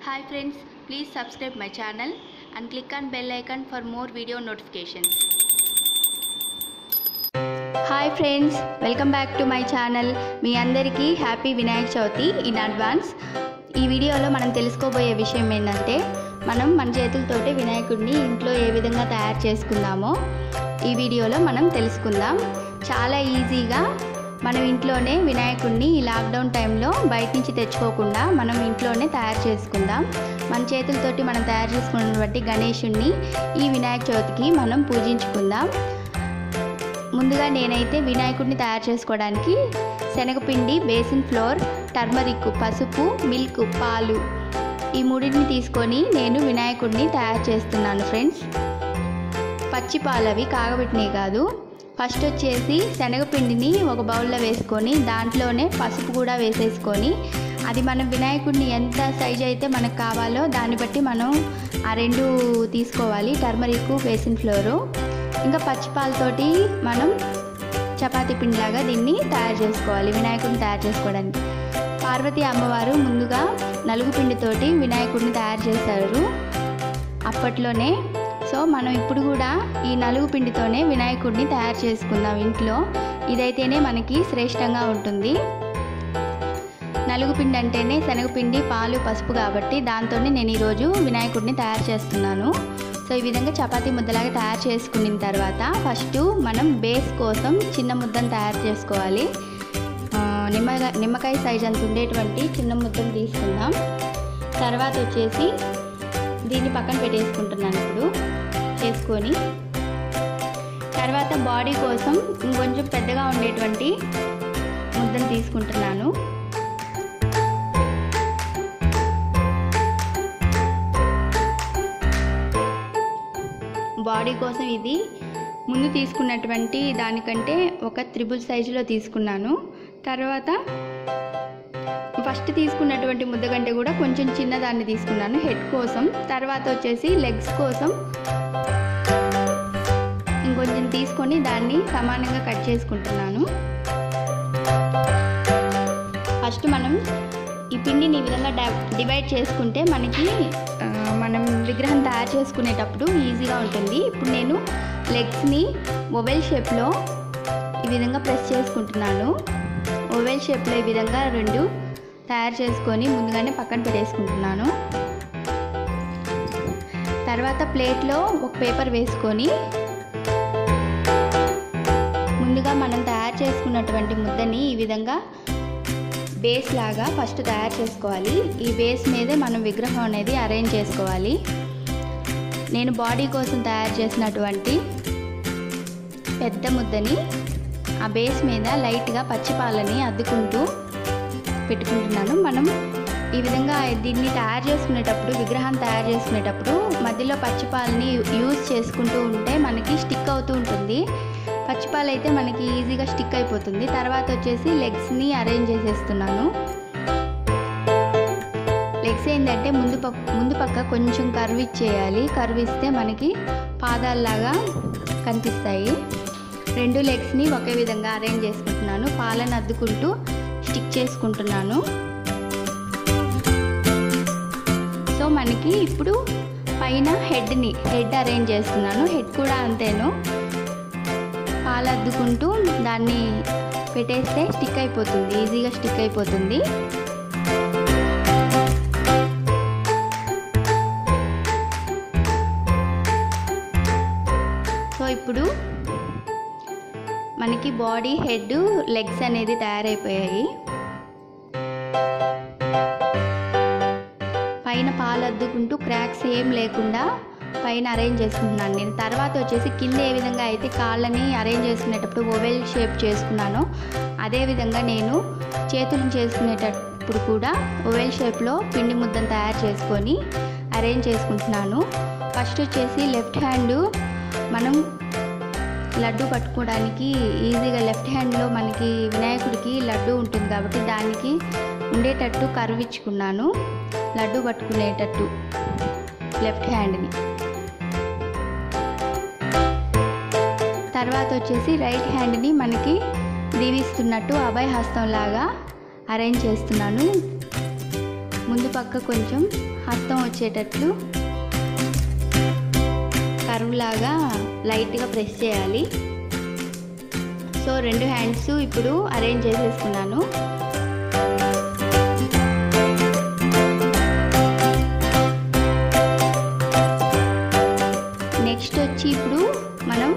Hi friends, please subscribe my channel and click on bell icon for more video notifications. Hi friends welcome back to my channel మీ అందరికీ happy Vinayaka Chavithi in advance ఈ వీడియోలో మనం తెలుసుకోబోయే విషయం ఏంటంటే మనం మన చేతులతోటి వినాయకుడిని ఇంట్లో ఏ విధంగా తయారు చేసుకుందామో ఈ వీడియోలో మనం తెలుసుకుందాం చాలా ఈజీగా మనం ఇంట్లోనే వినాయకుడిని ఈ లాక్డౌన్ టైంలో బయట నుంచి తెచ్చుకోకుండా మనం ఇంట్లోనే తయారు చేసుకుందాం మన చేతులతోటి మనం తయారు చేసుకున్నటువంటి గణేషుణ్ణి ఈ వినాయక చవితికి మనం పూజించుకుందాం ముందుగా నేనైతే వినాయకుడిని తయారు చేసుకోవడానికి శనగపిండి బేసిన్ ఫ్లోర్ టర్మరిక్ పసుపు మిల్క్ పాలు ఈ మూడింటిని తీసుకొని నేను వినాయకుడిని తయారు చేస్తున్నాను ఫ్రెండ్స్ పచ్చి పాలు అవి కాగబెట్టినవి కాదు ఫస్ట్ వచ్చేసి శనగపిండిని ఒక బౌల్లో వేసుకొని దాంట్లోనే పసుపు కూడా వేసేసుకొని అది మనం వినాయకుడిని ఎంత సైజ్ అయితే మనకు కావాలో దాన్ని బట్టి మనం ఆ రెండు తీసుకోవాలి టర్మరిక్ బేసిన్ ఫ్లోరు ఇంకా పచ్చిపాలతోటి మనం చపాతీ పిండిలాగా దీన్ని తయారు చేసుకోవాలి వినాయకుడిని తయారు చేసుకోవడానికి పార్వతీ అమ్మవారు ముందుగా నలుగు పిండితోటి వినాయకుడిని తయారు చేశారు అప్పట్లోనే సో మనం ఇప్పుడు కూడా ఈ నలుగు పిండితోనే వినాయకుడిని తయారు చేసుకుందాం ఇంట్లో ఇదైతేనే మనకి శ్రేష్టంగా ఉంటుంది నలుగు పిండి అంటేనే శనగపిండి పాలు పసుపు కాబట్టి దాంతోనే నేను ఈరోజు వినాయకుడిని తయారు చేస్తున్నాను సో ఈ విధంగా చపాతీ ముద్దలాగా తయారు చేసుకున్న తర్వాత ఫస్ట్ మనం బేస్ కోసం చిన్న ముద్దను తయారు చేసుకోవాలి ఆ, నిమ్మకాయ నిమ్మకాయ సైజ్ అంత ఉండేటువంటి చిన్న ముద్దను తీసుకుందాం తర్వాత వచ్చేసి దీన్ని పక్కన పెట్టేసుకుంటున్నాను ఇప్పుడు చేసుకొని తర్వాత బాడీ కోసం ఇంకొంచెం పెద్దగా ఉండేటువంటి ముద్దను తీసుకుంటున్నాను బాడీ కోసం ఇది ముందు తీసుకున్నటువంటి దానికంటే ఒక త్రిబుల్ సైజులో తీసుకున్నాను తర్వాత ఫస్ట్ తీసుకున్నటువంటి ముద్ద కంటే కూడా కొంచెం చిన్నదాన్ని తీసుకున్నాను హెడ్ కోసం తర్వాత వచ్చేసి లెగ్స్ కోసం ఇంకొంచెం తీసుకొని దాన్ని సమానంగా కట్ చేసుకుంటున్నాను ఫస్ట్ మనం ఈ పిండిని ఈ విధంగా డివైడ్ చేసుకుంటే మనకి ఆ, మనం విగ్రహం తయారు చేసుకునేటప్పుడు ఈజీగా ఉంటుంది ఇప్పుడు నేను లెగ్స్ని మొబైల్ షేప్లో ఈ విధంగా ప్రెస్ చేసుకుంటున్నాను ఓవెల్ షేప్లో ఈ విధంగా రెండు తయారు చేసుకొని ముందుగానే పక్కన పెట్టేసుకుంటున్నాను తర్వాత ప్లేట్లో ఒక పేపర్ వేసుకొని ముందుగా మనం తయారు చేసుకున్నటువంటి ముద్దని ఈ విధంగా బేస్ లాగా ఫస్ట్ తయారు చేసుకోవాలి ఈ బేస్ మీదే మనం విగ్రహం అనేది అరేంజ్ చేసుకోవాలి నేను బాడీ కోసం తయారు చేసినటువంటి పెద్ద ముద్దని ఆ బేస్ మీద లైట్గా పచ్చిపాలని అద్దుకుంటూ పెట్టుకుంటున్నాను మనం ఈ విధంగా దీన్ని తయారు చేసుకునేటప్పుడు విగ్రహం తయారు చేసుకునేటప్పుడు మధ్యలో పచ్చిపాలని యూజ్ చేసుకుంటూ ఉంటే మనకి స్టిక్ అవుతూ ఉంటుంది పచ్చిపాలు అయితే మనకి ఈజీగా స్టిక్ అయిపోతుంది తర్వాత వచ్చేసి లెగ్స్ని అరేంజ్ చేసేస్తున్నాను లెగ్స్ ఏంటంటే ముందు పక్క ముందు పక్క కొంచెం కర్వ్ ఇచ్చేయాలి కర్వ్ ఇస్తే మనకి పాదాల్లాగా కనిపిస్తాయి రెండు లెగ్స్ని ఒకే విధంగా అరేంజ్ చేసుకుంటున్నాను పాలను అద్దుకుంటూ స్టిక్ చేసుకుంటున్నాను సో మనకి ఇప్పుడు పైన హెడ్ని హెడ్ అరేంజ్ చేస్తున్నాను హెడ్ కూడా అంతేను పాలు అద్దుకుంటూ దాన్ని పెట్టేస్తే స్టిక్ అయిపోతుంది ఈజీగా స్టిక్ అయిపోతుంది సో ఇప్పుడు మనకి బాడీ హెడ్ లెగ్స్ అనేది తయారైపోయాయి పైన పాలు అద్దుకుంటూ క్రాక్స్ ఏం లేకుండా పైన అరేంజ్ చేసుకుంటున్నాను నేను తర్వాత వచ్చేసి కింద ఏ విధంగా అయితే కాళ్ళని అరేంజ్ చేసుకునేటప్పుడు ఓవెల్ షేప్ చేసుకున్నానో అదే విధంగా నేను చేతులను చేసుకునేటప్పుడు కూడా ఓవెల్ షేప్లో పిండి ముద్దను తయారు చేసుకొని అరేంజ్ చేసుకుంటున్నాను ఫస్ట్ వచ్చేసి లెఫ్ట్ హ్యాండ్ మనం లడ్డు పట్టుకోవడానికి ఈజీగా లెఫ్ట్ హ్యాండ్లో మనకి వినాయకుడికి లడ్డు ఉంటుంది కాబట్టి దానికి ఉండేటట్టు కర్వ్ ఇచ్చుకున్నాను లడ్డు పట్టుకునేటట్టు లెఫ్ట్ హ్యాండ్ని తర్వాత వచ్చేసి రైట్ హ్యాండ్ని మనకి దీవిస్తున్నట్టు అభయ హస్తం లాగా అరేంజ్ చేస్తున్నాను ముందు పక్క కొంచెం హస్తం వచ్చేటట్లు కరువులాగా లైట్గా ప్రెస్ చేయాలి సో రెండు హ్యాండ్స్ ఇప్పుడు అరేంజ్ చేసేసుకున్నాను నెక్స్ట్ వచ్చి ఇప్పుడు మనం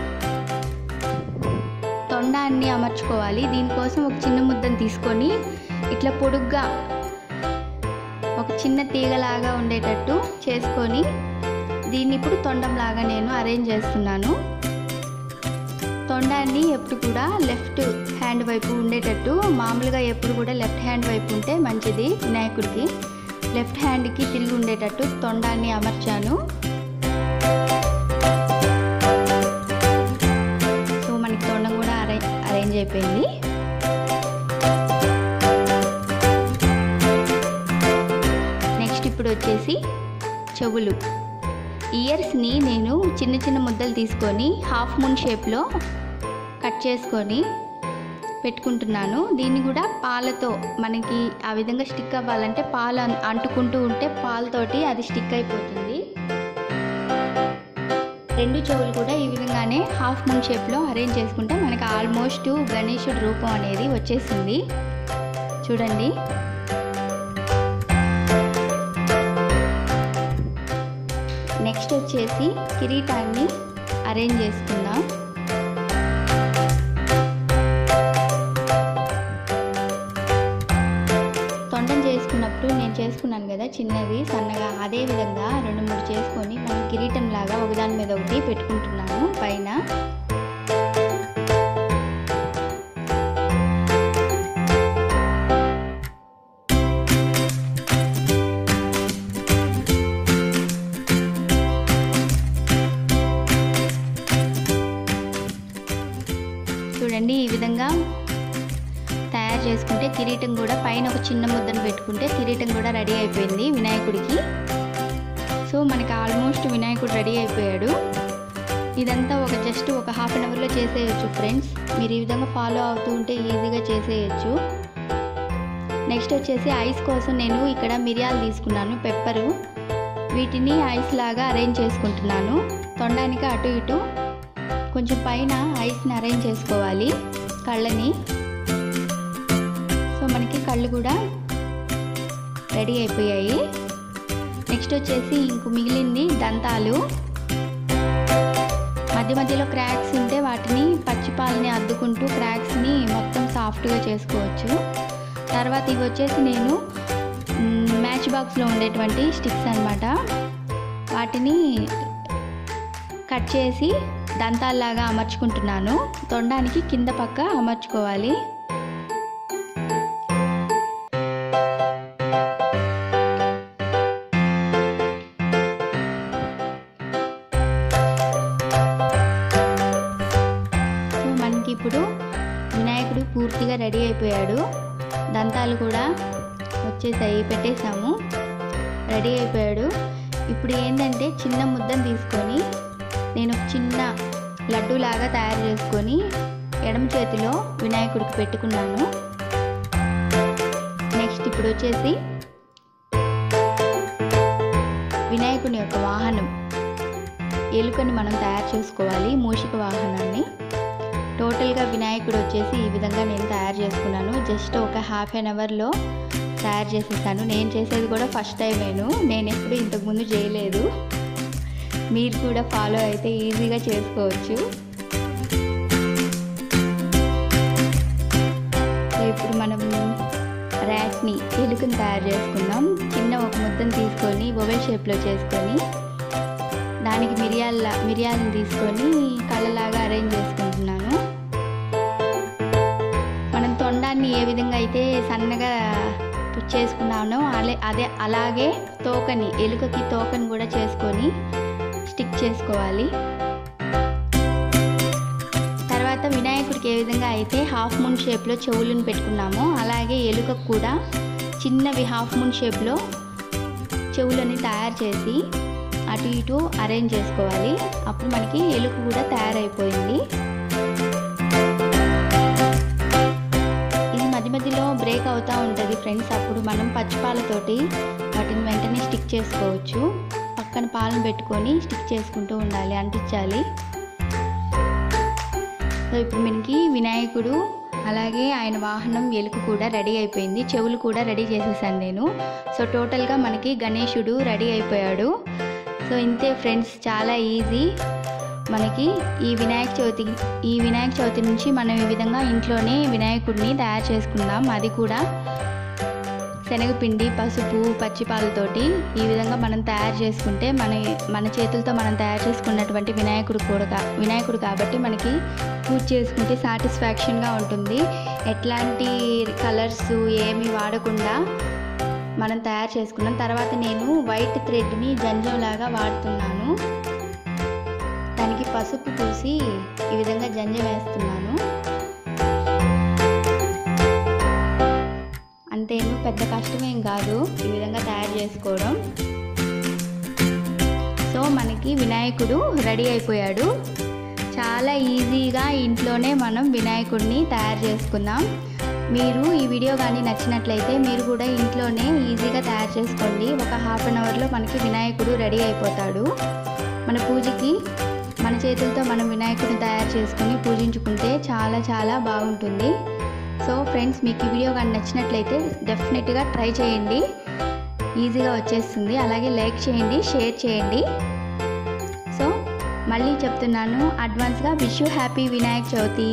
తొండాన్ని అమర్చుకోవాలి దీనికోసం ఒక చిన్న ముద్దను తీసుకొని ఇట్లా పొడుగ్గా ఒక చిన్న తీగలాగా ఉండేటట్టు చేసుకొని దీన్ని ఇప్పుడు తొండంలాగా నేను అరేంజ్ చేస్తున్నాను తొండాన్ని ఎప్పుడు కూడా లెఫ్ట్ హ్యాండ్ వైపు ఉండేటట్టు మామూలుగా ఎప్పుడు కూడా లెఫ్ట్ హ్యాండ్ వైపు ఉంటే మంచిది వినాయకుడికి లెఫ్ట్ హ్యాండ్కి తిరిగి ఉండేటట్టు తొండాన్ని అమర్చాను సో మనకి తొండం కూడా అరే అరేంజ్ అయిపోయింది నెక్స్ట్ ఇప్పుడు వచ్చేసి చెవులు ఇయర్స్ని నేను చిన్న చిన్న ముద్దలు తీసుకొని హాఫ్ మూన్ షేప్లో కట్ చేసుకొని పెట్టుకుంటున్నాను దీన్ని కూడా పాలతో మనకి ఆ విధంగా స్టిక్ అవ్వాలంటే పాలు అన్- అంటుకుంటూ ఉంటే పాలతోటి అది స్టిక్ అయిపోతుంది రెండు చెవులు కూడా ఈ విధంగానే హాఫ్ మూన్ షేప్లో అరేంజ్ చేసుకుంటే మనకి ఆల్మోస్ట్ గణేశుడి రూపం అనేది వచ్చేసింది చూడండి నెక్స్ట్ వచ్చేసి కిరీటాన్ని అరేంజ్ చేసుకుందాం తొండం చేసుకున్నప్పుడు నేను చేసుకున్నాను కదా చిన్నది సన్నగా అదే విధంగా రెండు మూడు చేసుకొని మనం కిరీటం లాగా ఒకదాని మీద ఒకటి పెట్టుకుంటున్నాను పైన చూడండి ఈ విధంగా తయారు చేసుకుంటే కిరీటం కూడా పైన ఒక చిన్న ముద్దను పెట్టుకుంటే కిరీటం కూడా రెడీ అయిపోయింది వినాయకుడికి సో మనకి ఆల్మోస్ట్ వినాయకుడు రెడీ అయిపోయాడు ఇదంతా ఒక జస్ట్ ఒక హాఫ్ అన్ అవర్లో చేసేయచ్చు ఫ్రెండ్స్ మీరు ఈ విధంగా ఫాలో అవుతూ ఉంటే ఈజీగా చేసేయచ్చు నెక్స్ట్ వచ్చేసి ఐస్ కోసం నేను ఇక్కడ మిరియాలు తీసుకున్నాను పెప్పరు వీటిని ఐస్ లాగా అరేంజ్ చేసుకుంటున్నాను తొండానికి అటు ఇటు కొంచెం పైన ఐస్ని అరేంజ్ చేసుకోవాలి కళ్ళని సో మనకి కళ్ళు కూడా రెడీ అయిపోయాయి నెక్స్ట్ వచ్చేసి ఇంకో మిగిలింది దంతాలు మధ్య మధ్యలో క్రాక్స్ ఉంటే వాటిని పచ్చిపాలని అద్దుకుంటూ క్రాక్స్ని మొత్తం సాఫ్ట్గా చేసుకోవచ్చు తర్వాత ఇవి వచ్చేసి నేను మ్, మ్యాచ్ బాక్స్లో ఉండేటువంటి స్టిక్స్ అన్నమాట వాటిని కట్ చేసి దంతాల్లాగా అమర్చుకుంటున్నాను తొండానికి కింద పక్క అమర్చుకోవాలి సో మనకి ఇప్పుడు వినాయకుడు పూర్తిగా రెడీ అయిపోయాడు దంతాలు కూడా వచ్చేసాయి పెట్టేశాము రెడీ అయిపోయాడు ఇప్పుడు ఏంటంటే చిన్న ముద్దను తీసుకొని నేను ఒక చిన్న లడ్డూలాగా తయారు చేసుకొని ఎడమ చేతిలో వినాయకుడికి పెట్టుకున్నాను నెక్స్ట్ ఇప్పుడు వచ్చేసి వినాయకుని యొక్క వాహనం ఎలుకని మనం తయారు చేసుకోవాలి మూషిక వాహనాన్ని టోటల్గా వినాయకుడు వచ్చేసి ఈ విధంగా నేను తయారు చేసుకున్నాను జస్ట్ ఒక హాఫ్ అన్ అవర్లో తయారు చేసేసాను నేను చేసేది కూడా ఫస్ట్ టైమేను నేను ఎప్పుడు ఇంతకుముందు చేయలేదు మీరు కూడా ఫాలో అయితే ఈజీగా చేసుకోవచ్చు సో ఇప్పుడు మనం ర్యాట్ని ఎలుకని తయారు చేసుకుందాం చిన్న ఒక ముద్దను తీసుకొని ఓవెల్ షేప్లో చేసుకొని దానికి మిరియాల మిరియాలను తీసుకొని కళ్ళలాగా అరేంజ్ చేసుకుంటున్నాను మనం తొండాన్ని ఏ విధంగా అయితే సన్నగా చేసుకున్నానో అలే అదే అలాగే తోకని ఎలుకకి తోకని కూడా చేసుకొని స్టిక్ చేసుకోవాలి తర్వాత వినాయకుడికి ఏ విధంగా అయితే హాఫ్ మూన్ షేప్లో చెవులను పెట్టుకున్నామో అలాగే ఎలుకకు కూడా చిన్నవి హాఫ్ మూన్ షేప్లో చెవులని తయారు చేసి అటు ఇటు అరేంజ్ చేసుకోవాలి అప్పుడు మనకి ఎలుక కూడా తయారైపోయింది ఇది మధ్య మధ్యలో మధ్యలో బ్రేక్ అవుతూ ఉంటుంది ఫ్రెండ్స్ అప్పుడు మనం పచ్చిపాలతోటి వాటిని వెంటనే స్టిక్ చేసుకోవచ్చు పక్కన పాలను పెట్టుకొని స్టిక్ చేసుకుంటూ ఉండాలి అంటించాలి సో ఇప్పుడు మనకి వినాయకుడు అలాగే ఆయన వాహనం ఎలుక కూడా రెడీ అయిపోయింది చెవులు కూడా రెడీ చేసేసాను నేను సో టోటల్గా మనకి గణేశుడు రెడీ అయిపోయాడు సో ఇంతే ఫ్రెండ్స్ చాలా ఈజీ మనకి ఈ వినాయక చవితి ఈ వినాయక చవితి నుంచి మనం ఈ విధంగా ఇంట్లోనే వినాయకుడిని తయారు చేసుకుందాం అది కూడా శనగపిండి పసుపు పచ్చిపాలతోటి ఈ విధంగా మనం తయారు చేసుకుంటే మన మన చేతులతో మనం తయారు చేసుకున్నటువంటి వినాయకుడు కూడా కా- వినాయకుడు కాబట్టి మనకి పూజ చేసుకుంటే సాటిస్ఫాక్షన్గా ఉంటుంది ఎట్లాంటి కలర్స్ ఏమి వాడకుండా మనం తయారు చేసుకున్నాం తర్వాత నేను వైట్ థ్రెడ్ని జంజంలాగా వాడుతున్నాను దానికి పసుపు పూసి ఈ విధంగా జంజం వేస్తున్నాను అంతేను పెద్ద కష్టమేం కాదు ఈ విధంగా తయారు చేసుకోవడం సో మనకి వినాయకుడు రెడీ అయిపోయాడు చాలా ఈజీగా ఇంట్లోనే మనం వినాయకుడిని తయారు చేసుకుందాం మీరు ఈ వీడియో కానీ నచ్చినట్లయితే మీరు కూడా ఇంట్లోనే ఈజీగా తయారు చేసుకోండి ఒక హాఫ్ అన్ అవర్లో మనకి వినాయకుడు రెడీ అయిపోతాడు మన పూజకి మన చేతులతో మనం వినాయకుడిని తయారు చేసుకొని పూజించుకుంటే చాలా చాలా బాగుంటుంది సో ఫ్రెండ్స్ మీకు ఈ వీడియో కానీ నచ్చినట్లయితే డెఫినెట్గా ట్రై చేయండి ఈజీగా వచ్చేస్తుంది అలాగే లైక్ చేయండి షేర్ చేయండి సో మళ్ళీ చెప్తున్నాను అడ్వాన్స్గా wish you happy Vinayaka Chavithi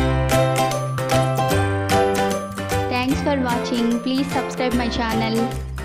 thanks for watching please subscribe my channel